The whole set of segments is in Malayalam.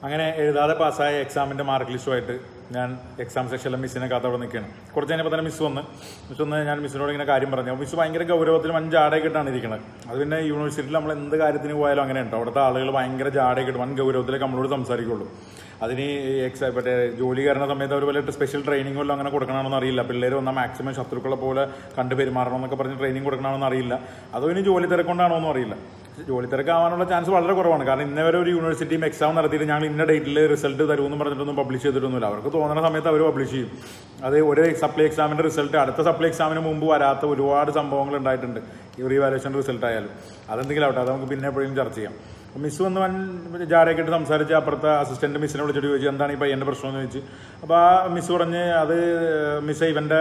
അങ്ങനെ എഴുതാതെ പാസ്സായ എക്സാമിന്റെ മാർക്ക് ലിസ്റ്റുമായിട്ട് ഞാൻ എക്സാം സെക്ഷനിലെ മിസ്സിനെ കാത്ത് അവിടെ നിൽക്കുകയാണ് കുറച്ച് കഴിഞ്ഞപ്പോൾ തന്നെ മിസ് വന്ന് മിസ് വന്ന് ഞാൻ മിസ്സിനോട് ഇങ്ങനെ കാര്യം പറഞ്ഞു അപ്പോൾ മിസ് ഭയങ്കര ഗൗരവത്തിലും വൻ ജാടയൊക്കെ ഇട്ടാണ് ഇരിക്കുന്നത് അത് പിന്നെ യൂണിവേഴ്സിറ്റിയിൽ നമ്മൾ എന്ത് കാര്യത്തിന് പോയാലും അങ്ങനെ ഉണ്ടോ അവിടുത്തെ ആളുകൾ ഭയങ്കര ജാടയൊക്കെ ഇട്ട് വൻ ഗൗരവത്തിലേക്ക് നമ്മളോട് സംസാരിക്കുള്ളൂ അതിന് ഈ എക്സാ മറ്റേ ജോലി കയറുന്ന സമയത്ത് അവർ വല്ല സ്പെഷ്യൽ ട്രെയിനിങ് വല്ലതും അങ്ങനെ കൊടുക്കണമെന്ന് അറിയില്ല പിള്ളേർ വന്നാൽ മാക്സിമം ശത്രുക്കളെ പോലെ കണ്ടു പെരുമാറണം എന്നൊക്കെ പറഞ്ഞ് ട്രെയിനിങ് കൊടുക്കണമെന്ന് അറിയില്ല അതോ ഇനി ജോലി തിരക്കൊണ്ടാണോ എന്നും അറിയില്ല ജോലി തിരക്കാവാനുള്ള ചാൻസ് വളരെ കുറവാണ് കാരണം ഇന്നേ വരെ ഒരു യൂണിവേഴ്സിറ്റിയും എക്സാം നടത്തിയിട്ട് ഞങ്ങൾ ഇന്ന ഡേറ്റിൽ റിസൾട്ട് തരുമെന്ന് പറഞ്ഞിട്ടൊന്നും പബ്ലിഷ് ചെയ്തിട്ടൊന്നുമില്ല അവർക്ക് തോന്നുന്ന സമയത്ത് അവർ പബ്ലിഷ് ചെയ്യും അത് ഒരു സപ്ലൈ എക്സാമിന്റെ റിസൾട്ട് അടുത്ത സപ്ലൈ എക്സാമിന് മുമ്പ് വരാത്ത ഒരുപാട് സംഭവങ്ങൾ ഉണ്ടായിട്ടുണ്ട് ഈ റീവാലുവേഷൻ റിസൾട്ട് ആയാലും അതെന്തെങ്കിലും ആവട്ടെ അത് നമുക്ക് പിന്നെ എപ്പോഴും ചർച്ച ചെയ്യാം മിസ് വന്ന് വൻ ജാരയൊക്കെ ഇട്ട് സംസാരിച്ച് അപ്പുറത്തെ അസിസ്റ്റന്റ് മിസ്സിനെ വിളിച്ചിട്ട് ചോദിച്ചു എന്താണ് ഈ പയ്യന്റെ പ്രശ്നം എന്ന് ചോദിച്ചു അപ്പോൾ ആ മിസ് പറഞ്ഞ് അത് മിസ് ഇവന്റെ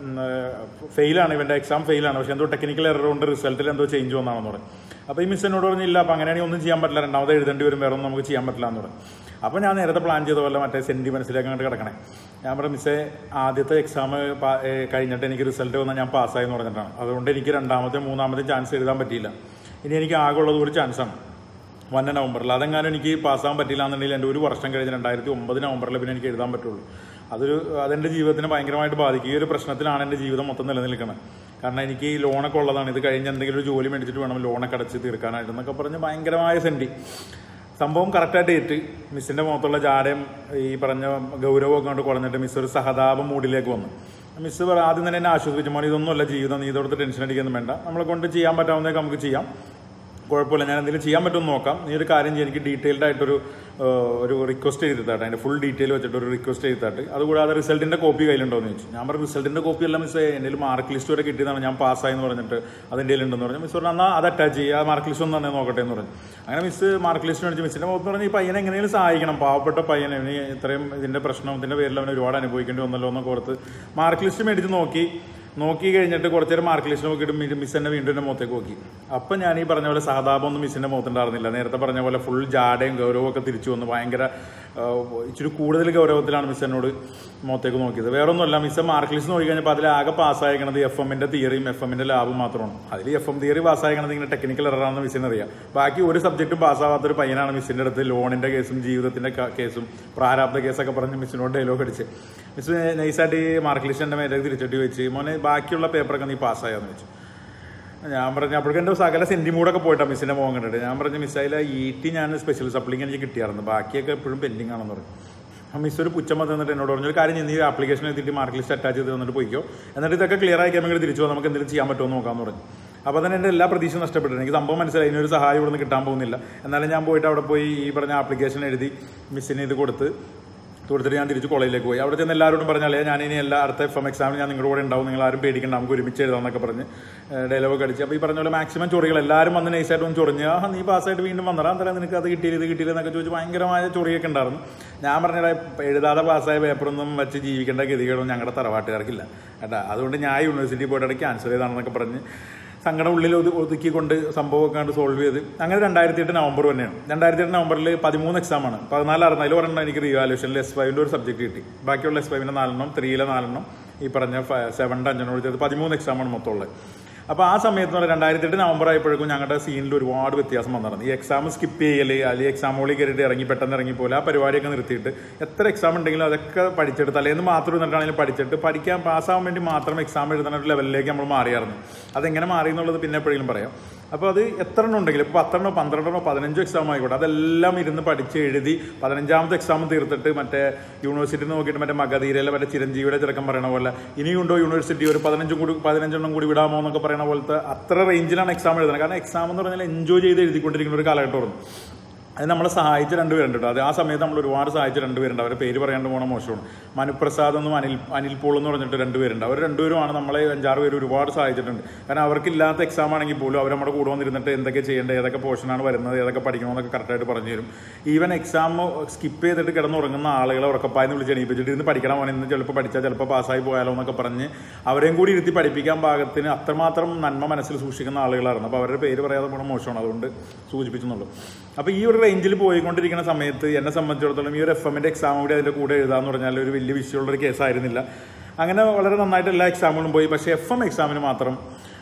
ഫെയിലാണ് ഇവന്റെ എക്സാം ഫെയിലാണ് പക്ഷെ എന്തോ ടെക്നിക്കൽ എറർ കൊണ്ട് റിസൾട്ടിൽ എന്തോ ചേഞ്ച് വന്നാണെന്ന് പറഞ്ഞു അപ്പോൾ ഈ മിസ് എന്നോട് പറഞ്ഞില്ല അപ്പോൾ അങ്ങനെയാണെങ്കിൽ ഒന്നും ചെയ്യാൻ പറ്റില്ല രണ്ടാമത് എഴുതേണ്ടി വരും വേറെ ഒന്നും നമുക്ക് ചെയ്യാൻ പറ്റില്ല എന്ന് പറഞ്ഞു അപ്പോൾ ഞാൻ നേരത്തെ പ്ലാൻ ചെയ്ത പോലെ മറ്റേ സെന്റിമെന്റ്സിലേക്ക് അങ്ങോട്ട് കിടക്കണേ ഞാൻ പറഞ്ഞു മിസ്സേ ആദ്യത്തെ എക്സാം കഴിഞ്ഞിട്ട് എനിക്ക് റിസൾട്ട് വന്നാൽ ഞാൻ പാസ്സായി എന്ന് പറഞ്ഞിട്ടാണ് അതുകൊണ്ട് എനിക്ക് രണ്ടാമത്തെ മൂന്നാമത്തെ ചാൻസ് എഴുതാൻ പറ്റിയില്ല ഇനി എനിക്ക് ആകെ ഉള്ളത് ഒരു ചാൻസാണ് വൺ നവംബറിൽ അതെങ്ങാനും എനിക്ക് പാസ്സാകാൻ പറ്റില്ല എന്നുണ്ടെങ്കിൽ എൻ്റെ ഒരു വർഷം കഴിഞ്ഞ് രണ്ടായിരത്തി ഒമ്പത് നവംബറിൽ പിന്നെ എനിക്ക് എഴുതാൻ പറ്റുള്ളൂ അതൊരു അതെൻ്റെ ജീവിതത്തിനെ ഭയങ്കരമായിട്ട് ബാധിക്കും ഈ ഒരു പ്രശ്നത്തിലാണ് എൻ്റെ ജീവിതം മൊത്തം നിലനിൽക്കുന്നത് കാരണം എനിക്ക് ഈ ലോണൊക്കെ ഉള്ളതാണ് ഇത് കഴിഞ്ഞ് എന്തെങ്കിലും ഒരു ജോലി മേടിച്ചിട്ട് വേണം ലോണൊക്കെ അടച്ച് തീർക്കാനായിട്ട് എന്നൊക്കെ പറഞ്ഞ് ഭയങ്കരമായ സെൻറ്റി സംഭവം കറക്റ്റായിട്ട് ഏറ്റ് മിസ്സിൻ്റെ മുഖത്തുള്ള ജാടയും ഈ പറഞ്ഞ ഗൗരവമൊക്കെ കൊണ്ട് കുറഞ്ഞിട്ട് മിസ് ഒരു സഹതാപ മൂഡിലേക്ക് വന്നു മിസ് പറ ആദ്യം തന്നെ എന്നെ ആശ്വസിപ്പിച്ചു മോനെ ഇതൊന്നുമല്ല ജീവിതം നീ ഇതോടത്ത് ടെൻഷൻ അടിക്കൊന്നും വേണ്ട നമ്മളെ കൊണ്ട് ചെയ്യാൻ പറ്റാവുന്നതൊക്കെ നമുക്ക് ചെയ്യാം കുഴപ്പമില്ല ഞാൻ എന്തെങ്കിലും ചെയ്യാൻ പറ്റുമെന്ന് നോക്കാം നീ ഒരു കാര്യം ചെയ്യും എനിക്ക് ഡീറ്റെയിൽഡ് ആയിട്ടൊരു ഏഹ്, ഒരു റിക്വസ്റ്റ് ചെയ്തിട്ടാട്ടെ അതിന്റെ ഫുൾ ഡീറ്റെയിൽ വെച്ചിട്ട് ഒരു റിക്വസ്റ്റ് ചെയ്തിട്ട് അതുകൂടാതെ റിസൾട്ടിന്റെ കോപ്പി കയ്യിലുണ്ടോ എന്ന് ചോദിച്ചു ഞാൻ പറഞ്ഞു റിസൾട്ടിന്റെ കോപ്പി അല്ല മിസ് എൻ്റെ മാർക്ക് ലിസ്റ്റ് വരെ കിട്ടിയതാണ് ഞാൻ പാസ്സായി എന്ന് പറഞ്ഞിട്ട് അതിൻ്റെ ഉണ്ടെന്ന് പറഞ്ഞു മിസ് പറഞ്ഞു എന്നാൽ അത് അറ്റാച്ച് ചെയ്യുക ആ മാർക്ക് ലിസ്റ്റ് ഒന്ന് തന്നെ നോക്കട്ടെ എന്ന് പറഞ്ഞു അങ്ങനെ മിസ് മാർക്ക് ലിസ്റ്റ് മേടിച്ച് മിസ്സിന്റെ മുഖത്ത് പറഞ്ഞ് ഈ പയ്യനെ എങ്ങനെയും സഹായിക്കണം പാവപ്പെട്ട പയ്യനെ ഇവന് ഇത്രയും ഇതിന്റെ പ്രശ്നം ഇതിന്റെ പേരിൽ അവന് ഒരുപാട് അനുഭവിക്കേണ്ടി വന്നല്ലോ എന്നൊക്കെ ഓർത്ത് മാർക്ക് ലിസ്റ്റ് മേടിച്ച് നോക്കി നോക്കി കഴിഞ്ഞിട്ട് കുറച്ച് നേരം മാർക്ക് ലിസ്റ്റ് നോക്കിയിട്ട് മി- മിസ് എന്നെ വീണ്ടും എൻ്റെ മുഖത്തേക്ക് നോക്കി അപ്പം ഞാൻ ഈ പറഞ്ഞ പോലെ സഹതാപമൊന്നും മിസ്സിൻ്റെ മുഖത്തുണ്ടായിരുന്നില്ല നേരത്തെ പറഞ്ഞ പോലെ ഫുൾ ജാടയും ഗൗരവവും ഒക്കെ തിരിച്ചു വന്ന് ഭയങ്കര ആ, ഇച്ചിരി കൂടുതൽ ഗൗരവത്തിലാണ് മിസ് എന്നോട് മുഖത്തേക്ക് നോക്കിയത് വേറെ ഒന്നുമല്ല മിസ് മാർക്ക് ലിസ്റ്റ് നോക്കി കഴിഞ്ഞപ്പോൾ അതിൽ ആകെ പാസ്സായിരിക്കണത് എഫ് എമ്മിൻ്റെ തിയറിയും എഫ് എമ്മിൻ്റെ ലാബും മാത്രമാണ് അതിൽ എഫ് എം തിയറി പാസ്സായിരിക്കണത് ഇങ്ങനെ ടെക്നിക്കൽ എററാണെന്ന് മിസ്സിന് അറിയാം ബാക്കി ഒരു സബ്ജക്റ്റും പാസ്സാവാത്തൊരു പയ്യനാണ് മിസ്സിൻ്റെ അടുത്ത് ലോണിൻ്റെ കേസും ജീവിതത്തിൻ്റെ ക- കേസും പ്രാരാബ്ദ കേസൊക്കെ പറഞ്ഞ് മിസ്സിനോട് ഡയലോഗ് അടിച്ച് മിസ് നൈസായിട്ട് ഈ മാർക്ക് ലിസ്റ്റ് എൻ്റെ മേലേക്ക് തിരിച്ചിട്ട് ചോദിച്ച് മോനെ ബാക്കിയുള്ള പേപ്പറൊക്കെ നീ പാസ്സായെന്ന് ചോദിച്ചു ഞാൻ പറഞ്ഞു അപ്പോഴേക്കും എൻ്റെ സകല സെൻറ്റിമൂടൊക്കെ പോയിട്ടാണ് മിസ്സിൻ്റെ മോൻ കണ്ടിട്ട് ഞാൻ പറഞ്ഞു മിസ് അതിൽ ഈ ടി ഞാൻ സ്പെഷ്യൽ സപ്ലിങ് എനിക്ക് കിട്ടിയായിരുന്നു ബാക്കിയൊക്കെ എപ്പോഴും പെൻഡിങ് ആണെന്ന് പറഞ്ഞു ആ മിസ് ഒരു പുച്ഛം വന്ന് തന്നിട്ട് എന്നോട് പറഞ്ഞു ഒരു കാര്യം ചെയ്ത് നീ ആപ്ലിക്കേഷൻ എത്തിയിട്ട് മാർക്ക് ലിസ്റ്റ് അറ്റാച്ച് ചെയ്ത് തന്നിട്ട് പോയിക്കോ എന്നിട്ട് ഇതൊക്കെ ക്ലിയർ ആയി കഴിയുമ്പോൾ തിരിച്ചു പോകാം നമുക്ക് എന്തെങ്കിലും ചെയ്യാൻ പറ്റുമോ എന്ന് നോക്കാമെന്ന് പറഞ്ഞു അപ്പോൾ തന്നെ എൻ്റെ എല്ലാ പ്രതീക്ഷയും നഷ്ടപ്പെട്ടു എനിക്ക് സംഭവം മനസ്സിലായി ഇനിയൊരു സഹായം ഇവിടെ നിന്ന് കിട്ടാൻ പോകുന്നില്ല എന്നാലും ഞാൻ പോയിട്ട് അവിടെ പോയി ഈ പറഞ്ഞ ആപ്ലിക്കേഷൻ എഴുതി മിസ്സിന് ഇത് കൊടുത്ത് കൊടുത്തിട്ട് ഞാൻ തിരിച്ച് കോളേജിലേക്ക് പോയി അവിടെ ചെന്ന് എല്ലാവരോടും പറഞ്ഞാലേ ഞാൻ ഇനി എല്ലാ അടുത്ത എഫ് എം എക്സാമിന് ഞാൻ നിങ്ങളുടെ കൂടെ ഉണ്ടാവും നിങ്ങൾ ആരും പേടിക്കണ്ട നമുക്ക് ഒരുമിച്ച് എഴുതാമെന്നൊക്കെ പറഞ്ഞ് ഡയലോഗ് അടിച്ച് അപ്പോൾ ഈ പറഞ്ഞ പോലെ മാക്സിമം ചൊറികൾ എല്ലാവരും വന്ന് നൈസായിട്ട് ഒന്ന് ചൊറിഞ്ഞ് ആ നീ പാസ്സായിട്ട് വീണ്ടും വന്നടാ അന്നേരം നിനക്ക് അത് കിട്ടിയില്ല ഇത് കിട്ടിയില്ല എന്നൊക്കെ ചോദിച്ച് ഭയങ്കരമായ ചൊറിയൊക്കെ ഉണ്ടായിരുന്നു ഞാൻ പറഞ്ഞ എഴുതാതെ പാസ്സായ പേപ്പറൊന്നും വെച്ച് ജീവിക്കേണ്ട ഗതികളൊന്നും ഞങ്ങളുടെ തറവാട്ടുകാർക്കില്ല കേട്ടാ അതുകൊണ്ട് ഞാൻ യൂണിവേഴ്സിറ്റി പോയിട്ട് ക്യാൻസൽ ചെയ്താണെന്നൊക്കെ പറഞ്ഞ് സങ്കടം ഉള്ളിൽ ഒതു ഒതുക്കിക്കൊണ്ട് സംഭവമൊക്കെ കണ്ട് സോൾവ് ചെയ്ത് അങ്ങനെ രണ്ടായിരത്തി എട്ട് നവംബർ തന്നെയാണ് രണ്ടായിരത്തി എട്ട് നവംബറിൽ പതിമൂന്ന് എക്സാമാണ് പതിനാലായിരുന്നു അതിൽ ഒരെണ്ണം എനിക്ക് റീവാലുവേഷനിൽ എസ് ഫൈവിൻ്റെ ഒരു സബ്ജക്ട് കിട്ടി ബാക്കിയുള്ള എസ് ഫൈവിൻ്റെ നാലെണ്ണം ത്രീയിലെ നാലെണ്ണം ഈ പറഞ്ഞ സെവൻ്റെ അഞ്ചെണ്ണം ചെയ്ത് പതിമൂന്ന് എക്സാമാണ് മൊത്തമുള്ളത് അപ്പോൾ ആ സമയത്ത് എന്ന് പറഞ്ഞാൽ രണ്ടായിരത്തി എട്ട് നവംബർ ആയപ്പോഴേക്കും ഞങ്ങളുടെ സീനിൽ ഒരുപാട് വ്യത്യാസം വന്നിരുന്നു ഈ എക്സാം സ്കിപ്പ് ചെയ്യൽ അല്ലെങ്കിൽ എക്സാം ഹോളിൽ കയറിയിട്ട് ഇറങ്ങി പെട്ടെന്ന് ഇറങ്ങി പോലെ ആ പരിപാടിയൊക്കെ നിർത്തിയിട്ട് എത്ര എക്സാം ഉണ്ടെങ്കിലും അതൊക്കെ പഠിച്ചെടുത്ത് തലേന്ന് മാത്രം ഇരുന്നിട്ടാണെങ്കിലും പഠിച്ചിട്ട് പഠിക്കാൻ പാസ്സാവാൻ വേണ്ടി മാത്രം എക്സാം എഴുതുന്ന ഒരു ലെവലിലേക്ക് നമ്മൾ മാറിയായിരുന്നു അതെങ്ങനെ മാറി എന്നുള്ളത് പിന്നെ എപ്പോഴെങ്കിലും പറയാം അപ്പോൾ അത് എത്ര എണ്ണം ഉണ്ടെങ്കിലും ഇപ്പോൾ പത്തെണ്ണോ പന്ത്രണ്ടെണ്ണോ പതിനഞ്ചോ എക്സാം ആയിക്കോട്ടെ അതെല്ലാം ഇരുന്ന് പഠിച്ച് എഴുതി പതിനഞ്ചാമത്തെ എക്സാം തീർത്തിട്ട് മറ്റേ യൂണിവേഴ്സിറ്റി നോക്കിയിട്ട് മറ്റേ മഗധീരയിലെ മറ്റേ ചിരഞ്ജീവിയുടെ ചെറുക്കം പറയണ പോലെ ഇനിയുണ്ടോ യൂണിവേഴ്സിറ്റി ഒരു പതിനഞ്ചും കൂടി പതിനഞ്ചെണ്ണം കൂടി വിടാമോ എന്നൊക്കെ പറയണ പോലത്തെ അത്ര റേഞ്ചിലാണ് എക്സാം എഴുതുന്നത് കാരണം എക്സാം എന്ന് പറഞ്ഞാൽ എൻജോയ് ചെയ്ത് എഴുതിക്കൊണ്ടിരിക്കുന്ന ഒരു കാലഘട്ടമായിരുന്നു അത് നമ്മളെ സഹായിച്ച രണ്ടുപേരുണ്ട് കേട്ടോ അത് ആ സമയത്ത് നമ്മൾ ഒരുപാട് സഹായിച്ച രണ്ടുപേരുണ്ട് അവരുടെ പേര് പറയാണ്ട് പോണ മോശമാണ് മനുപ്രസാദ് എന്നും അനിൽ അനിൽ പോൾ എന്ന് പറഞ്ഞിട്ട് രണ്ടുപേരുണ്ട് അവർ രണ്ടുപേരുമാണ് നമ്മളെ അഞ്ചാറ് പേര് ഒരുപാട് സഹായിച്ചിട്ടുണ്ട് കാരണം അവർക്കില്ലാത്ത എക്സാം ആണെങ്കിൽ പോലും അവർ നമ്മുടെ കൂടെ വന്നിരുന്നിട്ട് എന്തൊക്കെ ചെയ്യേണ്ടത് ഏതൊക്കെ പോർഷനാണ് വരുന്നത് ഏതൊക്കെ പഠിക്കണമെന്നൊക്കെ കറക്റ്റായിട്ട് പറഞ്ഞു തരും ഈവൻ എക്സാം സ്കിപ്പ് ചെയ്തിട്ട് കിടന്നുറങ്ങുന്ന ആളുകളെ ഉറക്കപ്പായെന്ന് വിളിച്ച് എണീപ്പിച്ചിട്ട് ഇരുന്ന് പഠിക്കണം അവൻ ഇന്ന് ചിലപ്പോൾ പഠിച്ചാൽ ചിലപ്പോൾ പാസ്സായി പോയാലോ എന്നൊക്കെ പറഞ്ഞ് അവരെയും കൂടി ഇരുത്തി പഠിപ്പിക്കാൻ പാകത്തിന് അത്രമാത്രം നന്മ മനസ്സിൽ സൂക്ഷിക്കുന്ന ആളുകളായിരുന്നു അപ്പോൾ അവരുടെ പേര് പറയാതെ പോകണം മോശമാണ് അതുകൊണ്ട് സൂചിപ്പിച്ചെന്നുള്ളൂ അപ്പോൾ ഈ ഒരു റേഞ്ചിൽ പോയിക്കൊണ്ടിരിക്കുന്ന സമയത്ത് എന്നെ സംബന്ധിച്ചിടത്തോളം ഈ ഒരു എഫ് എമ്മിൻ്റെ എക്സാം കൂടി അതിൻ്റെ കൂടെ എഴുതാന്ന് പറഞ്ഞാൽ ഒരു വലിയ വിഷയമുള്ളൊരു കേസായിരുന്നില്ല അങ്ങനെ വളരെ നന്നായിട്ട് എല്ലാ എക്സാമുകളും പോയി പക്ഷേ എഫ് എം എക്സാമിന് മാത്രം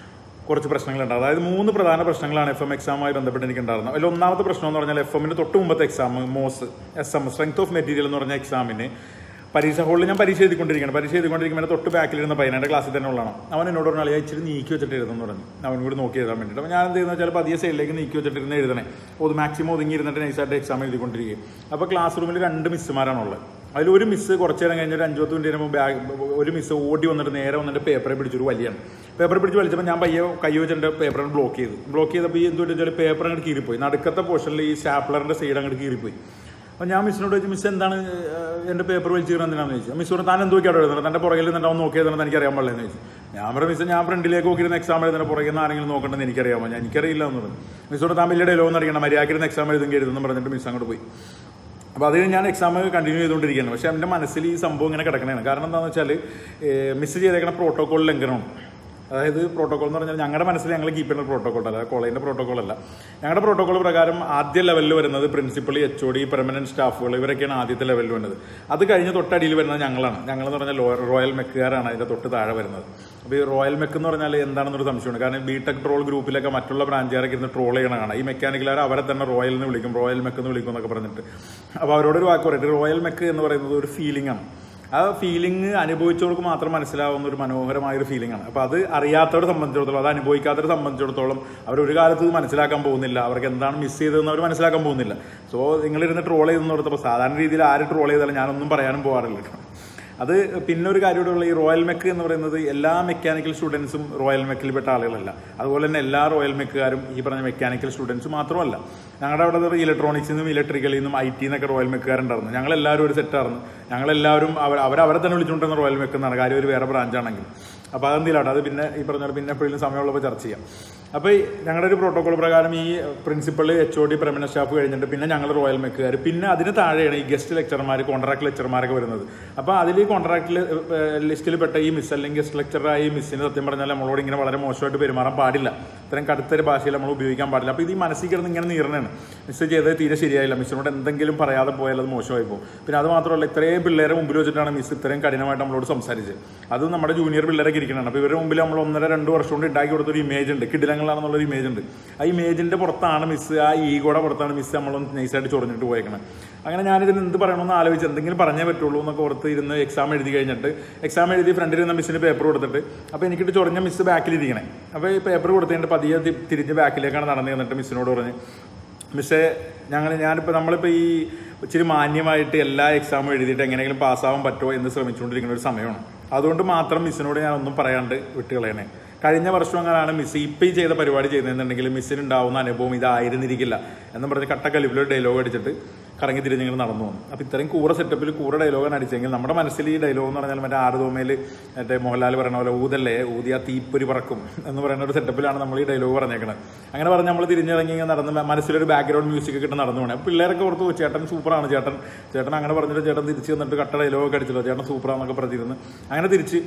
കുറച്ച് പ്രശ്നങ്ങളുണ്ട് അതായത് മൂന്ന് പ്രധാന പ്രശ്നങ്ങളാണ് എഫ് എം എക്സാമുമായി ബന്ധപ്പെട്ട് എനിക്ക് ഉണ്ടായിരുന്നത് അതിൽ ഒന്നാമത്തെ പ്രശ്നം എന്ന് പറഞ്ഞാൽ എഫ് എമ്മിന് തൊട്ട് മുമ്പത്തെ exam MOS S M strength of material എന്ന് പറഞ്ഞ എക്സാമിന് പരീക്ഷ ഹോളിൽ ഞാൻ പരീക്ഷ എഴുതിക്കൊണ്ടിരിക്കുകയാണ് പരീക്ഷ എഴുതിക്കൊണ്ടിരിക്കുമ്പോൾ തൊട്ട് ബാക്കിലിരുന്ന പയ്യനായിട്ട് ക്ലാസ്സിൽ തന്നെ ഉള്ളതാണ് അവൻ എന്നോട് പറഞ്ഞാൽ അളിയാ ഇച്ചിരി നീക്കി വെച്ചിട്ട് എഴുതുന്നു പറഞ്ഞു അവൻ കൂടി നോക്കി എഴുതാൻ വേണ്ടിയിട്ട് അപ്പോൾ ഞാൻ എന്ത് ചെയ്യുന്നത് വെച്ചാൽ പതിയെ സൈഡിലേക്ക് നീക്കി വെച്ചിട്ടിരുന്ന് എഴുതണേ അത് മാക്സിമം ഒതുങ്ങി ഇരുന്നിട്ട് നൈസായിട്ട് എക്സാം എഴുതിക്കൊണ്ടിരിക്കുകയും അപ്പോൾ ക്ലാസ് റൂമിൽ രണ്ട് മിസ്സുമാരാണുള്ളത് അതിൽ ഒരു മിസ് കുറച്ച് നേരം കഴിഞ്ഞ് ഒരു അഞ്ചു മിനിറ്റ് മുമ്പ് ബാഗ് ഒരു മിസ് ഓടി വന്നിട്ട് നേരെ വന്നിട്ട് പേപ്പറെ പിടിച്ചൊരു വലിയാണ് പേപ്പർ പിടിച്ച് വലിച്ചപ്പോൾ ഞാൻ പയ്യെ കൈ വെച്ചിട്ട് പേപ്പറിന് ബ്ലോക്ക് ചെയ്തു ബ്ലോക്ക് ചെയ്തപ്പോൾ ഈ എന്തുകൊണ്ട് വെച്ചാൽ പേപ്പർ അങ്ങോട്ട് കീറിപ്പോയി നടുക്കത്തെ പോർഷനിൽ ഈ സ്റ്റാപ്ലറിൻ്റെ സൈഡ് അങ്ങോട്ട് കീറിപ്പോയി അപ്പോൾ ഞാൻ മിസ്സിനോട് ചോദിച്ചു മിസ് എന്താണ് ഏഹ്, എൻ്റെ പേപ്പർ വലിച്ചു കീറാൻ എന്തിനാണെന്ന് ചോദിച്ചു മിസ് പറഞ്ഞു താൻ എന്തൊക്കെയാണ് എഴുതുന്നത് തൻ്റെ പുറകിൽ നിന്നിട്ട് അവൻ നോക്കിയതെന്ന് എനിക്ക് അറിയാൻ പാടില്ലെന്ന് ചോദിച്ചു ഞാൻ പറഞ്ഞു മിസ് ഞാൻ ഫ്രണ്ടിലേക്ക് നോക്കിയിരുന്ന എക്സാം എഴുതുന്ന പുറകിൽ നിന്ന് ആരെങ്കിലും നോക്കണ്ടെന്ന് എനിക്കറിയാമോ ഞാൻ എനിക്കറിയില്ല എന്ന് പറഞ്ഞു മിസ്സോട് താൻ വലിയ ഡയലോഗ് എന്ന് അറിയണം മര്യാദക്കിരുന്ന എക്സാം എഴുതുമെങ്കിൽ എഴുതുന്നു പറഞ്ഞിട്ട് മിസ് അങ്ങോട്ട് പോയി അപ്പോൾ അത് ഞാൻ എക്സാം കണ്ടിന്യൂ ചെയ്തുകൊണ്ടിരിക്കുകയാണ് പക്ഷേ എൻ്റെ മനസ്സിൽ ഈ സംഭവം ഇങ്ങനെ കിടക്കണതാണ് കാരണം എന്താണെന്ന് വെച്ചാൽ മിസ് ചെയ്തേക്കണ പ്രോട്ടോകോൾ ലംഘനമാണ് അതായത് പ്രോട്ടോകോൾ എന്ന് പറഞ്ഞാൽ ഞങ്ങളുടെ മനസ്സിൽ ഞങ്ങൾ കീപ്പ് ചെയ്യുന്ന പ്രോട്ടോകോൾ അല്ല കോളേജിൻ്റെ പ്രോട്ടോകോൾ അല്ല ഞങ്ങളുടെ പ്രോട്ടോകോൾ പ്രകാരം ആദ്യ ലെവലിൽ വരുന്നത് principal H O D permanent സ്റ്റാഫുകൾ ഇവരൊക്കെയാണ് ആദ്യത്തെ ലെവലിൽ വരുന്നത് അത് കഴിഞ്ഞ് തൊട്ടടിയിൽ വരുന്നത് ഞങ്ങളാണ് ഞങ്ങളെന്ന് പറഞ്ഞാൽ ലോ- റോയൽ മെക്കുകാരാണ് അതിൻ്റെ തൊട്ട് താഴെ വരുന്നത് അപ്പോൾ ഈ റോയൽ മെക്ക് എന്ന് പറഞ്ഞാൽ എന്താണെന്നൊരു സംശയമുണ്ട് കാരണം ബി ടെക് ട്രോൾ ഗ്രൂപ്പിലൊക്കെ മറ്റുള്ള ബ്രാഞ്ചുകാരൊക്കെ ഇരുന്ന് ട്രോൾ ചെയ്യണ കാണാം ഈ മെക്കാനിക്കലാർ അവരെ തന്നെ റോയൽ എന്ന് വിളിക്കും റോയൽ മെക്ക് എന്ന് വിളിക്കും എന്നൊക്കെ പറഞ്ഞിട്ട് അപ്പോൾ അവരോടൊരു വാക്ക് പറയട്ടെ റോയൽ മെക്ക് എന്ന് പറയുന്നത് ഒരു ഫീലിംഗ് ആണ് ആ ഫീലിംഗ് അനുഭവിച്ചവർക്ക് മാത്രം മനസ്സിലാവുന്ന ഒരു മനോഹരമായ ഒരു ഫീലിംഗ് ആണ് അപ്പോൾ അത് അറിയാത്തവരെ സംബന്ധിച്ചിടത്തോളം അത് അനുഭവിക്കാത്തവരെ സംബന്ധിച്ചിടത്തോളം അവർ ഒരു കാലത്ത് ഇത് മനസ്സിലാക്കാൻ പോകുന്നില്ല അവർക്ക് എന്താണ് മിസ് ചെയ്തതെന്ന് അവർ മനസ്സിലാക്കാൻ പോകുന്നില്ല സോ നിങ്ങളിരുന്ന് ട്രോൾ ചെയ്തെന്ന് ഓർത്തപ്പോൾ സാധാരണ രീതിയിൽ ആര് ട്രോൾ ചെയ്താലും ഞാനൊന്നും പറയാനും പോകാറില്ല കേട്ടോ അത് പിന്നെ ഒരു കാര്യമായിട്ടുള്ള ഈ റോയൽ മെക്ക് എന്ന് പറയുന്നത് എല്ലാ മെക്കാനിക്കൽ സ്റ്റുഡൻസും റോയൽ മെക്കിൽ പെട്ട ആളുകളല്ല അതുപോലെ തന്നെ എല്ലാ റോയൽ മെക്കുകാരും ഈ പറഞ്ഞ മെക്കാനിക്കൽ സ്റ്റുഡൻസ് മാത്രമല്ല ഞങ്ങളുടെ അവിടെ ഇലക്ട്രോണിക്സിൽ നിന്നും ഇലക്ട്രിക്കലിൽ നിന്നും ഐ ടി എന്നൊക്കെ റോയൽ മെക്കുകാരുണ്ടായിരുന്നു ഞങ്ങളെല്ലാവരും ഒരു സെറ്റായിരുന്നു ഞങ്ങളെല്ലാവരും അവർ അവരവരെ തന്നെ വിളിച്ചുകൊണ്ടിരുന്ന റോയൽ മെക്ക് എന്നാണ് കാര്യം ഒരു വേറെ ബ്രാഞ്ചാണെങ്കിൽ അപ്പോൾ അതെന്തിലാണ് അത് പിന്നെ ഈ പറഞ്ഞ പോലെ പിന്നെ എപ്പോഴും സമയമുള്ളപ്പോൾ ചർച്ച ചെയ്യാം അപ്പോൾ ഈ ഞങ്ങളുടെ ഒരു പ്രോട്ടോകോൾ പ്രകാരം ഈ principal H O D permanent staff കഴിഞ്ഞിട്ട് പിന്നെ ഞങ്ങൾ റോയൽ മെക്കുകാർ പിന്നെ അതിന് താഴെയാണ് ഈ ഗസ്റ്റ് ലെക്ചർമാർ കോൺട്രാക്ട് ലെക്ചർമാരൊക്കെ വരുന്നത് അപ്പോൾ അതിൽ ഈ കോൺട്രാക്ട് ലിസ്റ്റിൽ പെട്ട ഈ മിസ് അല്ലെങ്കിൽ ഗസ്റ്റ് ലെക്ചറായ ഈ മിസ്സിന് സത്യം പറഞ്ഞാൽ നമ്മളോട് ഇങ്ങനെ വളരെ മോശമായിട്ട് പെരുമാറാൻ പാടില്ല ഇത്രയും കടുത്തൊരു ഭാഷയിൽ നമ്മൾ ഉപയോഗിക്കാൻ പാടില്ല അപ്പോൾ ഇത് ഈ മനസ്സിൽ കിടന്ന് ഇങ്ങനെ നീറണാണ് മിസ് ചെയ്തത് തീരെ ശരിയായില്ല മിസ്സിനോട് എന്തെങ്കിലും പറയാതെ പോയാൽ അത് മോശമായി പോകും പിന്നെ അത് മാത്രമല്ല ഇത്രയും പിള്ളേരെ മുമ്പിൽ വെച്ചിട്ടാണ് മിസ് ഇത്രയും കഠിനമായിട്ട് നമ്മളോട് സംസാരിച്ചത് അത് നമ്മുടെ ജൂനിയർ പിള്ളേരൊക്കെ ഇരിക്കണം അപ്പോൾ ഇവരുടെ മുമ്പിൽ നമ്മൾ ഒന്നര രണ്ട് വർഷം കൊണ്ട് ഉണ്ടാക്കി കൊടുത്തൊരു ഇമേജ് ഉണ്ട് കിടിലങ്ങളാണെന്നുള്ളൊരു ഇമേജ് ഉണ്ട് ആ ഇമേജിന്റെ പുറത്താണ് മിസ് ആ ഈഗോടെ പുറത്താണ് മിസ് നമ്മളൊന്ന് നൈസായിട്ട് ചൊറിഞ്ഞിട്ട് പോയേക്കണം അങ്ങനെ ഞാനിതിന് എന്ത് പറയണമെന്ന് ആലോചിച്ച് എന്തെങ്കിലും പറഞ്ഞേ പറ്റുള്ളൂ എന്നൊക്കെ ഓർത്ത് ഇരുന്ന് എക്സാം എഴുതി കഴിഞ്ഞിട്ട് എക്സാം എഴുതി ഫ്രണ്ടിൽ ഇരുന്ന മിസ്സിന് പേപ്പർ കൊടുത്തിട്ട് അപ്പോൾ എനിക്കിട്ട് ചൊറിഞ്ഞ മിസ് ബാക്കിലിരിക്കണേ അപ്പോൾ ഈ പേപ്പർ കൊടുത്തിട്ട് പതിയെ തി- തിരിഞ്ഞ് ബാക്കിലേക്കാണ് നടന്നു എന്നിട്ട് മിസ്സിനോട് പറഞ്ഞ് മിസ്സേ ഞങ്ങൾ ഞാനിപ്പോൾ നമ്മളിപ്പോൾ ഈ ഇച്ചിരി മാന്യമായിട്ട് എല്ലാ എക്സാമും എഴുതിയിട്ട് എങ്ങനെയെങ്കിലും പാസ്സാവാൻ പറ്റുമോ എന്ന് ശ്രമിച്ചുകൊണ്ടിരിക്കുന്ന ഒരു സമയമാണ് അതുകൊണ്ട് മാത്രം മിസ്സിനോട് ഞാൻ ഒന്നും പറയാണ്ട് വിട്ടുകളയണേ കഴിഞ്ഞ വർഷം അങ്ങനെയാണ് മിസ് ഇപ്പം ഈ ചെയ്ത പരിപാടി ചെയ്തതെന്നുണ്ടെങ്കിൽ മിസ്സിന് ഉണ്ടാവുന്ന അനുഭവം ഇതായിരുന്നിരിക്കില്ല എന്ന് പറഞ്ഞ് കട്ടക്കലിപ്പിലൊരു ഡയലോഗ് അടിച്ചിട്ട് കറങ്ങി തിരിഞ്ഞിങ്ങനെ നടന്നു വന്നു അപ്പോൾ ഇത്രയും കൂറ സെറ്റപ്പിൽ കൂറ ഡയലോഗാണ് അടിച്ചെങ്കിൽ നമ്മുടെ മനസ്സിൽ ഈ ഡയലോഗ് എന്ന് പറഞ്ഞാൽ മറ്റേ ആറുതോമയിൽ മറ്റേ മോഹൻലാൽ പറയുന്ന പോലെ ഊതല്ലേ ഊതിയ തീപ്പൊരി പറക്കും എന്ന് പറയുന്ന ഒരു സെറ്റപ്പിലാണ് നമ്മൾ ഈ ഡയലോഗ് പറഞ്ഞേക്കുന്നത് അങ്ങനെ പറഞ്ഞ് നമ്മൾ തിരിഞ്ഞിറങ്ങി ഇങ്ങനെ നടന്ന് മനസ്സിലൊരു ബാക്ക്ഗ്രൗണ്ട് മ്യൂസിക് കിട്ടുന്ന നടന്നു പോകണം അപ്പോൾ പിള്ളേരൊക്കെ ഓർത്ത് "ഓ, ചേട്ടൻ സൂപ്പറാണ് ചേട്ടൻ ചേട്ടൻ അങ്ങനെ പറഞ്ഞിട്ട് ചേട്ടൻ തിരിച്ച് വന്നിട്ട് കട്ട ഡയലോഗ് അടിച്ചല്ലോ ചേട്ടൻ സൂപ്പറാന്നൊക്കെ പറഞ്ഞിരുന്ന് അങ്ങനെ തിരിച്ച്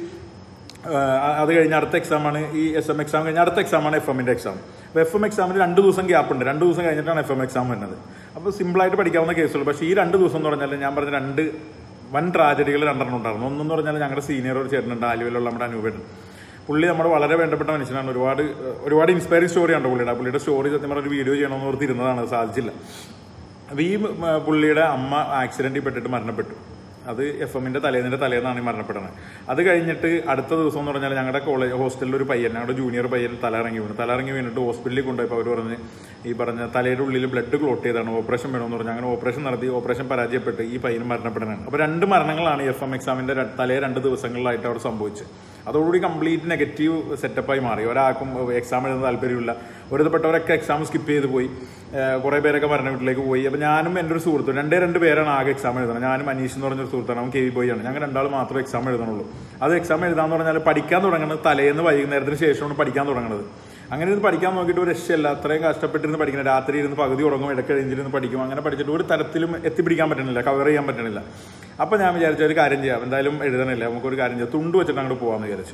ആഹ് അത് കഴിഞ്ഞ് അടുത്ത എക്സാമാണ് ഈ എസ് എം എക്സാം കഴിഞ്ഞ് അടുത്ത എക്സാമാണ് എഫ് എമ്മിൻ്റെ എക്സാം അപ്പോൾ എഫ് എം എക്സാമിന് രണ്ട് ദിവസം ഗ്യാപ്പ് ഉണ്ട് രണ്ട് ദിവസം കഴിഞ്ഞിട്ടാണ് എഫ് എം എക്സാം വരുന്നത് അപ്പോൾ സിമ്പിളായിട്ട് പഠിക്കാവുന്ന കേസുള്ളൂ പക്ഷേ ഈ രണ്ട് ദിവസം എന്ന് പറഞ്ഞാൽ ഞാൻ പറഞ്ഞ രണ്ട് വൻ ട്രാജഡികൾ രണ്ടെണ്ണം ഉണ്ടായിരുന്നു ഒന്നെന്ന് പറഞ്ഞാൽ ഞങ്ങളുടെ സീനിയർ ഒരു ചേട്ടനുണ്ട് ആലുവയിലുള്ള നമ്മുടെ അനൂപേട്ടൻ പുള്ളി നമ്മുടെ വളരെ വേണ്ടപ്പെട്ട മനുഷ്യനാണ് ഒരുപാട് ഒരുപാട് ഇൻസ്പയറിംഗ് സ്റ്റോറിയാണ് പുള്ളിയുടെ ആ പുള്ളിയുടെ സ്റ്റോറി സത്യം പറഞ്ഞ ഒരു വീഡിയോ ചെയ്യണമെന്ന് ഓർത്തിരുന്നതാണ് അത് സാധിച്ചില്ല അപ്പോൾ ഈ ഉം, പുള്ളിയുടെ അമ്മ ആക്സിഡൻറ്റിൽ പെട്ടിട്ട് മരണപ്പെട്ടു അത് എഫ് എമ്മിൻ്റെ തലേന്നിൻ്റെ തലേന്നാണ് ഈ മരണപ്പെടുന്നത് അത് കഴിഞ്ഞിട്ട് അടുത്ത ദിവസം എന്ന് പറഞ്ഞാൽ ഞങ്ങളുടെ കോളേജ് ഹോസ്റ്റലിൽ ഒരു പയ്യൻ ഞങ്ങളുടെ ജൂനിയർ പയ്യൻ തലയിറങ്ങി വീണു തലയിറങ്ങി വീണിട്ട് ഹോസ്പിറ്റലിൽ കൊണ്ടുപോയപ്പോൾ അവർ പറഞ്ഞ് ഈ പറഞ്ഞ തലയുടെ ഉള്ളിൽ ബ്ലഡ് ക്ലോട്ട് ചെയ്താണ് ഓപ്പറേഷൻ വേണമെന്ന് പറഞ്ഞു അങ്ങനെ ഓപ്പറേഷൻ നടത്തി ഓപ്പറേഷൻ പരാജയപ്പെട്ട് ഈ പയ്യൻ മരണപ്പെടുന്നത് അപ്പോൾ രണ്ട് മരണങ്ങളാണ് ഈ എഫ് എം എക്സാമിൻ്റെ തലേ രണ്ട് ദിവസങ്ങളിലായിട്ട് അവിടെ സംഭവിച്ചത് അതോടുകൂടി കംപ്ലീറ്റ് നെഗറ്റീവ് സെറ്റപ്പായി മാറി ഒരാൾക്കും എക്സാം എഴുതുന്ന താല്പര്യമില്ല ഒരുത്തപ്പെട്ടവരൊക്കെ എക്സാം സ്കിപ്പ് ചെയ്ത് പോയി ഏഹ് കുറേ പേരൊക്കെ മരണ വീട്ടിലേക്ക് പോയി അപ്പോൾ ഞാനും എൻ്റെ ഒരു സുഹൃത്തും രണ്ടേ രണ്ട് പേരാണ് ആകെ എക്സാം എഴുതുന്നത് ഞാനും അനീഷ് എന്ന് പറഞ്ഞൊരു സുഹൃത്താണ് അവൻ കെ വി ബോയ് ആണ് ഞങ്ങൾ രണ്ടാൾ മാത്രമേ എക്സാം എഴുതണുള്ളൂ അത് എക്സാം എഴുതാന്ന് പറഞ്ഞാൽ പഠിക്കാൻ തുടങ്ങുന്നത് തലേന്ന് വൈകുന്നേരത്തിന് ശേഷമാണ് പഠിക്കാൻ തുടങ്ങുന്നത് അങ്ങനെ ഇരുന്ന് പഠിക്കാൻ നോക്കിയിട്ട് ഒരു രക്ഷയില്ല അത്രയും കഷ്ടപ്പെട്ടിരുന്ന് പഠിക്കുന്നത് രാത്രി ഇരുന്ന് പകുതി ഉറങ്ങും ഇടയ്ക്ക് എഴുതിയിരുന്ന് പഠിക്കും അങ്ങനെ പഠിച്ചിട്ട് ഒരു തരത്തിലും എത്തിപ്പിടിക്കാൻ പറ്റണില്ല കവർ ചെയ്യാൻ പറ്റണില്ല അപ്പോൾ ഞാൻ വിചാരിച്ച ഒരു കാര്യം ചെയ്യാം എന്തായാലും എഴുതണില്ല നമുക്കൊരു കാര്യം ചെയ്യാം തുണ്ട് വെച്ചിട്ട് അങ്ങോട്ട് പോകാമെന്ന് വിചാരിച്ചു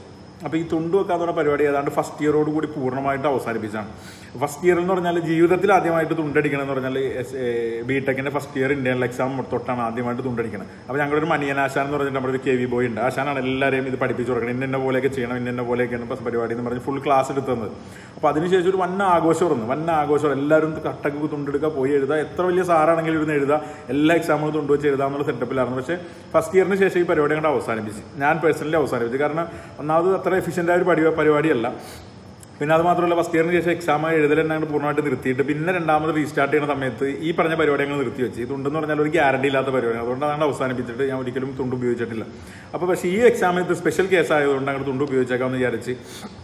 അപ്പോൾ ഈ തുണ്ട് വെക്കാന്നുള്ള പരിപാടി ഏതാണ്ട് ഫസ്റ്റ് ഇയറോട് കൂടി പൂർണ്ണമായിട്ട് അവസാനിപ്പിച്ചാണ് ഫസ്റ്റ് ഇയർ എന്ന് പറഞ്ഞാൽ ജീവിതത്തിൽ ആദ്യമായിട്ട് തുണ്ടടിക്കണം എന്ന് പറഞ്ഞാൽ ബി ടെക്കിന്റെ ഫസ്റ്റ് ഇയർ ഇന്ത്യൻ എക്സാം തൊട്ടാണ് ആദ്യമായിട്ട് തുണ്ടടിക്കണം അപ്പോൾ ഞങ്ങളൊരു മണിയൻ ആശാൻ എന്ന് പറഞ്ഞിട്ട് നമ്മുടെ ഒരു കെ വി ബോയ് ഉണ്ട് ആശാനാണ് എല്ലാവരെയും ഇത് പഠിപ്പിച്ചു കൊടുക്കണം ഇന്ന പോലെയൊക്കെ ചെയ്യണം ഇന്ന പോലെയൊക്കെയാണ് ഇപ്പം പരിപാടി എന്ന് പറഞ്ഞ് ഫുൾ ക്ലാസ് എടുത്തത് അപ്പോൾ അതിനുശേഷം ഒരു വന്ന ആഘോഷം വന്നു വന്ന ആഘോഷം എല്ലാവരും കട്ടക്ക് തുണ്ടെടുക്കുക പോയി എഴുതുക എത്ര വലിയ സാറാണെങ്കിലും ഇരുന്ന് എഴുതുക എല്ലാ എക്സാമുകളും തുണ്ട് വെച്ച് എഴുതാമെന്നുള്ള സെറ്റപ്പിലായിരുന്നു പക്ഷേ ഫസ്റ്റ് ഇയറിന് ശേഷം ഈ പരിപാടി അങ്ങോട്ട് അവസാനിപ്പിച്ചു ഞാൻ പേഴ്സണലി അവസാനിപ്പിച്ചു കാരണം ഒന്നാമത് അത്ര എഫിഷ്യൻ്റ് ആയ ഒരു പരി- പരിപാടിയല്ല പിന്നെ അത് മാത്രമല്ല ഫസ്റ്റ് ഇയറിന് ശേഷം എക്സാം എഴുതൽ തന്നെ അങ്ങോട്ട് പൂർണ്ണമായിട്ട് നിർത്തിയിട്ട് പിന്നെ രണ്ടാമത് റീസ്റ്റാർട്ട് ചെയ്യുന്ന സമയത്ത് ഈ പറഞ്ഞ പരിപാടി ഞങ്ങൾ നിർത്തി വെച്ച് ഈ തുണ്ടെന്ന് പറഞ്ഞാൽ ഒരു ഗ്യാരണ്ടി ഇല്ലാത്ത പരിപാടി അതുകൊണ്ട് അതാണ് അവസാനിപ്പിച്ചിട്ട് ഞാൻ ഒരിക്കലും തുണ്ട് ഉപയോഗിച്ചിട്ടില്ല അപ്പോൾ പക്ഷേ ഈ എക്സാമിൽ ഇത് സ്പെഷ്യൽ കേസ് ആയതുകൊണ്ട് അങ്ങോട്ട് തുണ്ട് ഉപയോഗിച്ചേക്കാമെന്ന് വിചാരിച്ച്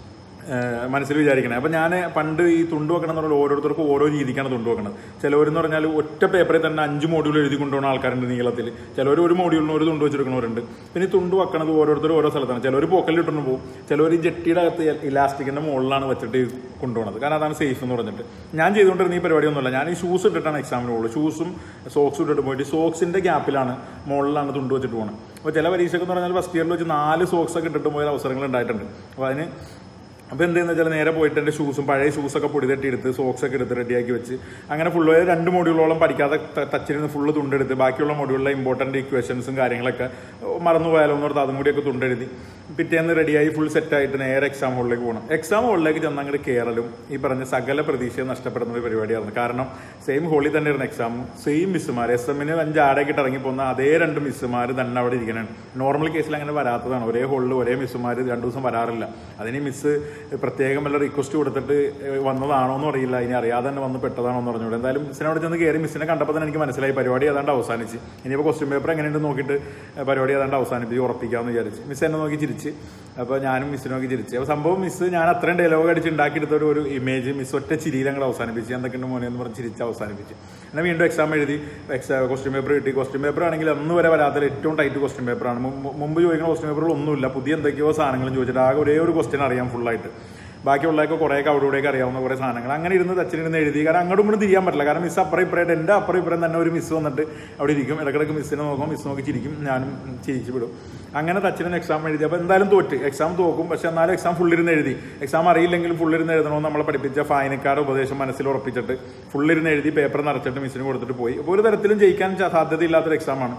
ഏഹ് മനസ്സിൽ വിചാരിക്കണേ അപ്പം ഞാൻ പണ്ട് ഈ തുണ്ട് വെക്കണം എന്ന് പറഞ്ഞാൽ ഓരോരുത്തർക്കും ഓരോ രീതിക്കാണ് തുണ്ട് വെക്കുന്നത് ചിലവരെന്ന് പറഞ്ഞാൽ ഒറ്റ പേപ്പറിൽ തന്നെ അഞ്ച് മോഡ്യൂൾ എഴുതി കൊണ്ടുപോകുന്ന ആൾക്കാരുണ്ട് നീളത്തിൽ ചിലവർ ഒരു മോഡ്യൂളിന് ഒരു തുണ്ട് വെച്ചെടുക്കുന്നവരുണ്ട് പിന്നെ ഈ തുണ്ട് വെക്കണത് ഓരോരുത്തർ ഓരോ സ്ഥലത്താണ് ചിലവർ പോക്കലിലിട്ടു പോകും ചിലവർ ഈ ജെട്ടിയുടെ അകത്ത് ഇലാസ്റ്റിക്കിന്റെ മുകളിലാണ് വെച്ചിട്ട് കൊണ്ടുപോകുന്നത് കാരണം അതാണ് സേഫ് എന്ന് പറഞ്ഞിട്ട് ഞാൻ ചെയ്തുകൊണ്ടിരുന്ന ഈ പരിപാടിയൊന്നുമല്ല ഞാൻ ഈ ഷൂസ് ഇട്ടിട്ടാണ് എക്സാമിന് പോകുള്ളൂ ഷൂസും സോക്സും ഇട്ടിട്ട് പോയിട്ട് സോക്സിന്റെ ഗ്യാപ്പിലാണ് മുകളിലാണ് തുണ്ട് വെച്ചിട്ട് പോകുന്നത് അപ്പോൾ ചില പരീക്ഷയ്ക്ക് എന്ന് പറഞ്ഞാൽ ഫസ്റ്റ് ഇയറിൽ വെച്ച് നാല് സോക്സ് ഒക്കെ ഇട്ടിട്ട് പോയ അവസരങ്ങൾ ഉണ്ടായിട്ടുണ്ട് അപ്പോൾ അതിന് അപ്പോൾ എന്തെന്ന് വെച്ചാൽ നേരെ പോയിട്ട് എൻ്റെ ഷൂസും പഴയ ഷൂസൊക്കെ പൊടി തട്ടി എടുത്ത് സോക്സ് ഒക്കെ എടുത്ത് റെഡിയാക്കി വെച്ച് അങ്ങനെ ഫുള്ള് രണ്ട് മോഡ്യൂളോളം പഠിക്കാതെ ത- ടച്ചിരുന്ന് ഫുള്ള് തുണ്ടെടുത്ത് ബാക്കിയുള്ള മോഡ്യൂളിലെ ഇമ്പോർട്ടൻ്റ് ഇക്വേഷൻസും കാര്യങ്ങളൊക്കെ മറന്നു പോയാലോ എന്ന് ഓർത്ത് അതും കൂടിയൊക്കെ തുണ്ടെഴുതി പിറ്റേന്ന് റെഡിയായി ഫുൾ സെറ്റായിട്ട് നേരെ എക്സാം ഹോളിലേക്ക് പോകണം എക്സാം ഹോളിലേക്ക് ചെന്ന് അങ്ങോട്ട് കയറലും ഈ പറഞ്ഞ സകല പ്രതീക്ഷയും നഷ്ടപ്പെടുന്ന ഒരു പരിപാടിയായിരുന്നു കാരണം സെയിം ഹോളിൽ തന്നെയായിരുന്നു എക്സാം സെയിം മിസ്സുമാർ എസ് എമ്മിന് അഞ്ച് ആടേക്കിട്ട് ഇറങ്ങി പോകുന്ന അതേ രണ്ട് മിസ്സുമാർ തന്നെ അവിടെ ഇരിക്കണം നോർമൽ കേസിൽ അങ്ങനെ വരാത്തതാണ് ഒരേ ഹോളിൽ ഒരേ മിസ്സുമാർ രണ്ടു ദിവസം വരാറില്ല അതിന് മിസ്സ് പ്രത്യേകം വല്ല റിക്വസ്റ്റ് കൊടുത്തിട്ട് ഏഹ് വന്നതാണോ എന്ന് അറിയില്ല ഇനി അറിയാതെ തന്നെ വന്ന് പെട്ടതാണോ എന്ന് പറഞ്ഞുകൂടെ എന്തായാലും മിസ്സിനെ അവിടെ ചെന്ന് കയറി മിസ്സിനെ കണ്ടപ്പോൾ തന്നെ എനിക്ക് മനസ്സിലായി പരിപാടി ഏതാണ്ട് അവസാനിച്ച് ഇനിയിപ്പോൾ ക്വസ്റ്റ്യൻ പേപ്പർ എങ്ങനെയുണ്ട് നോക്കിയിട്ട് ഏഹ് പരിപാടി ഏതാണ്ട് അവസാനിപ്പിച്ച് ഉറപ്പിക്കാമെന്ന് വിചാരിച്ച് മിസ് എന്നെ നോക്കി ചിരിച്ച് അപ്പോൾ ഞാനും മിസ്സിനെ നോക്കി ചിരിച്ച് അപ്പോൾ സംഭവം മിസ് ഞാൻ അത്രയും ഡയലോഗ് അടിച്ച് ഉണ്ടാക്കിയെടുത്ത ഒരു ഒരു ഇമേജ് മിസ് ഒറ്റ ചിരിയിൽ അങ്ങോട്ട് അവസാനിപ്പിച്ച് എന്തൊക്കെയുണ്ട് മോനെ എന്ന് പറഞ്ഞ് ചിരിച്ച് അവസാനിപ്പിച്ച് എന്നാൽ വീണ്ടും എക്സാം എഴുതി എക്സാം ക്വസ്റ്റ്യൻ പേപ്പർ കിട്ടി ക്വസ്റ്റ്യൻ പേപ്പർ ആണെങ്കിൽ അന്ന് വരെ വരാത്ത ഏറ്റവും ടൈറ്റ് ക്വസ്റ്റ്യൻ പേപ്പറാണ് മുമ്പ് ചോദിക്കുന്ന ക്വസ്റ്റ്യൻ പേപ്പറിൽ ഒന്നുമില്ല പുതിയ എന്തൊക്കെയോ സാധനങ്ങളും ചോദിച്ചിട്ട് ആകെ ഒരേ ഒരു ക്വസ്റ്റ്യൻ അറിയാം ഫുള്ളായിട്ട് ബാക്കിയുള്ളതൊക്കെ കുറേയൊക്കെ അവിടെ ഇവിടെയൊക്കെ അറിയാവുന്ന കുറേ സാധനങ്ങൾ അങ്ങനെ ഇരുന്ന് തച്ചിലിരുന്ന് എഴുതി കാരണം അങ്ങോട്ടും ഇങ്ങോട്ടും തിരിയാൻ പറ്റില്ല കാരണം മിസ് അപ്പുറം ഇപ്പുറമായിട്ട് എൻ്റെ അപ്പുറം ഇപ്പുറം തന്നെ ഒരു മിസ് വന്നിട്ട് അവിടെ ഇരിക്കും ഇടയ്ക്കിടയ്ക്ക് മിസ്സിനെ നോക്കും മിസ് നോക്കി ചിരിക്കും ഞാനും ചിരിച്ചു വിടും അങ്ങനെ തച്ചിലിന് എക്സാം എഴുതി അപ്പോൾ എന്തായാലും തോറ്റ് എക്സാം തോക്കും പക്ഷെ എന്നാലും എക്സാം ഫുള്ളിരുന്ന് എഴുതി എക്സാം അറിയില്ലെങ്കിലും ഫുള്ളിരുന്ന് എഴുതണമെന്ന് നമ്മളെ പഠിപ്പിച്ച ഫായനക്കാരുടെ ഉപദേശം മനസ്സിൽ ഉറപ്പിച്ചിട്ട് ഫുള്ളിരുന്ന് എഴുതി പേപ്പർ നിറച്ചിട്ട് മിസ്സിന് കൊടുത്തിട്ട് പോയി അപ്പോൾ ഒരു തരത്തിലും ജയിക്കാൻ ച- സാധ്യതയില്ലാത്തൊരു എക്സാമാണ്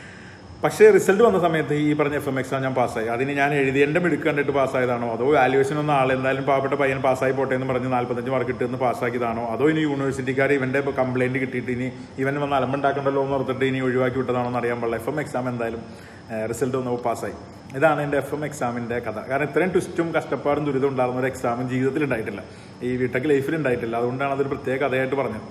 പക്ഷേ റിസൾട്ട് വന്ന സമയത്ത് ഈ പറഞ്ഞ എഫ് എം എക്സാം ഞാൻ പാസ്സായി അതിന് ഞാൻ എഴുതിയതിൻ്റെ മിടുക്ക് കണ്ടിട്ട് പാസ്സായതാണോ അതോ വാല്യുവേഷൻ ഒന്നും ആൾ എന്തായാലും പാവപ്പെട്ട പയ്യൻ പാസ്സായി പോട്ടെ എന്ന് പറഞ്ഞ് നാൽപ്പത്തഞ്ച് മാർക്ക് കിട്ടുമെന്ന് പാസ്സാക്കിയതാണോ അതോ ഇനി യൂണിവേഴ്സിറ്റിക്കാർ ഇവൻ്റെ ഇപ്പോൾ കംപ്ലയിൻറ്റ് കിട്ടിയിട്ട് ഇനി ഇവൻ വന്ന് അലമ്പുണ്ടാക്കണ്ടല്ലോ എന്ന് ഓർത്തിട്ട് ഇനി ഒഴിവാക്കി വിട്ടതാണോ എന്ന് അറിയാൻ പാടില്ല എഫ് എം എക്സാം എന്തായാലും റിസൾട്ട് വന്നപ്പോൾ പാസ്സായി ഇതാണ് എൻ്റെ എഫ് എം എക്സാമിൻ്റെ കഥ കാരണം ഇത്രയും ട്വിസ്റ്റും കഷ്ടപ്പാടും ദുരിതം ഉണ്ടാകുന്ന ഒരു എക്സാമും ജീവിതത്തിൽ ഉണ്ടായിട്ടില്ല ഈ വീട്ടക്ക് ലൈഫിൽ ഉണ്ടായിട്ടില്ല അതുകൊണ്ടാണ് അതൊരു പ്രത്യേക കഥയായിട്ട് പറഞ്ഞത്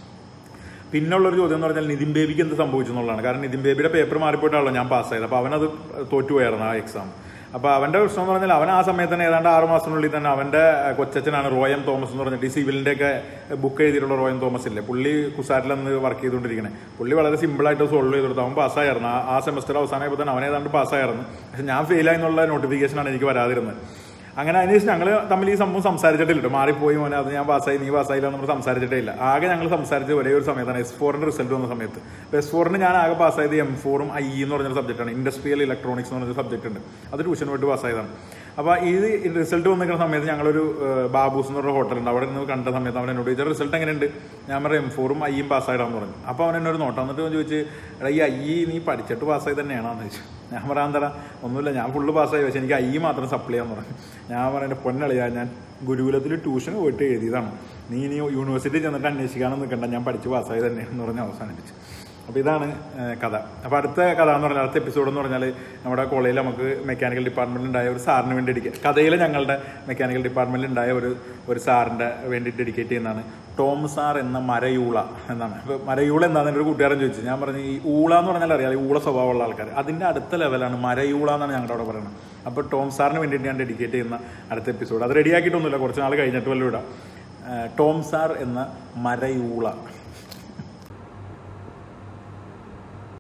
പിന്നുള്ളൊരു ചോദ്യം എന്ന് പറഞ്ഞാൽ നിതിൻ ബേബിക്ക് എന്ത് സംഭവിച്ചു എന്നുള്ളതാണ് കാരണം നിതിൻ ബേബിയുടെ പേപ്പർ മാറിപ്പോയിട്ടാണല്ലോ ഞാൻ പാസ്സായത് അപ്പോൾ അവനത് തോറ്റുപോയായിരുന്നു ആ എക്സാം അപ്പോൾ അവൻ്റെ പ്രശ്നം എന്ന് പറഞ്ഞാൽ അവൻ ആ സമയത്ത് തന്നെ ഏതാണ്ട് ആറ് മാസത്തിനുള്ളിൽ തന്നെ അവൻ്റെ കൊച്ചച്ഛനാണ് റോയൻ തോമസ് എന്ന് പറഞ്ഞിട്ട് ഈ സിവിലിൻ്റെ ഒക്കെ ബുക്ക് എഴുതിയിട്ടുള്ള റോയൻ തോമസ് ഇല്ലേ പുള്ളി കുസാറ്റിൽ നിന്ന് വർക്ക് ചെയ്തുകൊണ്ടിരിക്കണേ പുള്ളി വളരെ സിമ്പിളായിട്ട് സോൾവ് ചെയ്ത് കൊടുത്തു അവൻ പാസ്സായിരുന്നു ആ- ആ സെമസ്റ്റർ അവസാനമായപ്പോൾ തന്നെ അവൻ ഏതാണ്ട് പാസ്സായിരുന്നു പക്ഷെ ഞാൻ ഫെയിലായി എന്നുള്ള നോട്ടിഫിക്കേഷനാണ് എനിക്ക് വരാതിരുന്നത് അങ്ങനെ അതിനുശേഷം ഞങ്ങൾ തമ്മിൽ ഈ സംഭവം സംസാരിച്ചിട്ടില്ല കേട്ടോ മാറിപ്പോയി മോനെ അത് ഞാൻ പാസ്സായി നീ പാസ്സായില്ല നമ്മൾ സംസാരിച്ചിട്ടേ ഇല്ല ആകെ ഞങ്ങൾ സംസാരിച്ച ഒരേ ഒരു സമയത്താണ് എസ് ഫോറിന്റെ റിസൾട്ട് വന്ന സമയത്ത് അപ്പോൾ എസ് ഫോറിന് ഞാൻ ആകെ പാസ്സായത് എം ഫോറും ഐ എന്ന് പറഞ്ഞൊരു സബ്ജക്റ്റാണ് ഇൻഡസ്ട്രിയൽ ഇലക്ട്രോണിക്സ് എന്ന് പറഞ്ഞൊരു സബ്ജക്റ്റ് ഉണ്ട് അത് ട്യൂഷൻ പോയിട്ട് പാസ്സായതാണ് അപ്പോൾ ഇത് റിസൾട്ട് വന്നിരിക്കുന്ന സമയത്ത് ഞങ്ങളൊരു ഏഹ്, ബാബൂസ് എന്ന് പറഞ്ഞ ഹോട്ടലുണ്ട് അവിടെ നിന്ന് കണ്ട സമയത്ത് അവൻ എന്നോട് ചോദിച്ചാൽ റിസൾട്ട് എങ്ങനെയുണ്ട് ഞാൻ പറയാം എം ഫോറും ഐയും പാസ്സായിടാന്ന് പറഞ്ഞു അപ്പോൾ അവൻ എന്നോട് നോട്ടം എന്നിട്ട് അവൻ ചോദിച്ച് എടാ ഈ ഐ നീ പഠിച്ചിട്ട് പാസ്സായി തന്നെയാണെന്ന് ചോദിച്ചു ഞാൻ പറയാൻ തരാം ഒന്നുമില്ല ഞാൻ ഫുള്ള് പാസ്സായി പക്ഷേ എനിക്ക് ഐ മാത്രം സപ്ലൈ ചെയ്യാൻ പറഞ്ഞു ഞാൻ പറയുന്നത് പൊന്നളിയാ ഞാൻ ഗുരുകുലത്തിൽ ട്യൂഷന് പോയിട്ട് എഴുതിയതാണ് നീ ഇനി യൂണിവേഴ്സിറ്റി ചെന്നിട്ട് അന്വേഷിക്കാനും നിൽക്കണ്ട ഞാൻ പഠിച്ച് പാസ്സായി തന്നെയാണെന്ന് പറഞ്ഞ് അവസാനിപ്പിച്ചു അപ്പോൾ ഇതാണ് ഏഹ്, കഥ അപ്പോൾ അടുത്ത കഥ എന്ന് പറഞ്ഞാൽ അടുത്ത എപ്പിസോഡ് എന്ന് പറഞ്ഞാൽ നമ്മുടെ കോളേജിൽ നമുക്ക് മെക്കാനിക്കൽ ഡിപ്പാർട്ട്മെൻറ്റിൽ ഉണ്ടായ ഒരു സാറിന് വേണ്ടി ഡെഡിക്കേറ്റ് കഥയിൽ ഞങ്ങളുടെ മെക്കാനിക്കൽ ഡിപ്പാർട്ട്മെൻറ്റിൽ ഉണ്ടായ ഒരു ഒരു സാറിൻ്റെ വേണ്ടി ഡെഡിക്കേറ്റ് ചെയ്യുന്നതാണ് ടോം സാർ എന്ന മരയൂള എന്നാണ് അപ്പോൾ മരയൂള എന്താണെന്ന് എൻ്റെ ഒരു കൂട്ടുകാരൻ ചോദിച്ചു ഞാൻ പറഞ്ഞു ഈ ഊള എന്ന് പറഞ്ഞാൽ അറിയാം ഈ ഊള സ്വഭാവമുള്ള ആൾക്കാർ അതിൻ്റെ അടുത്ത ലെവലാണ് മരയൂള എന്നാണ് ഞങ്ങളുടെ അവിടെ പറയുന്നത് അപ്പോൾ ടോം സാറിന് വേണ്ടിയിട്ട് ഞാൻ ഡെഡിക്കേറ്റ് ചെയ്യുന്ന അടുത്ത എപ്പിസോഡ് അത് റെഡിയാക്കിയിട്ടൊന്നുമില്ല കുറച്ച് നാൾ കഴിഞ്ഞിട്ട് വല്ലതും ഇടാം ഏഹ്, ടോം സാർ എന്ന മരയൂള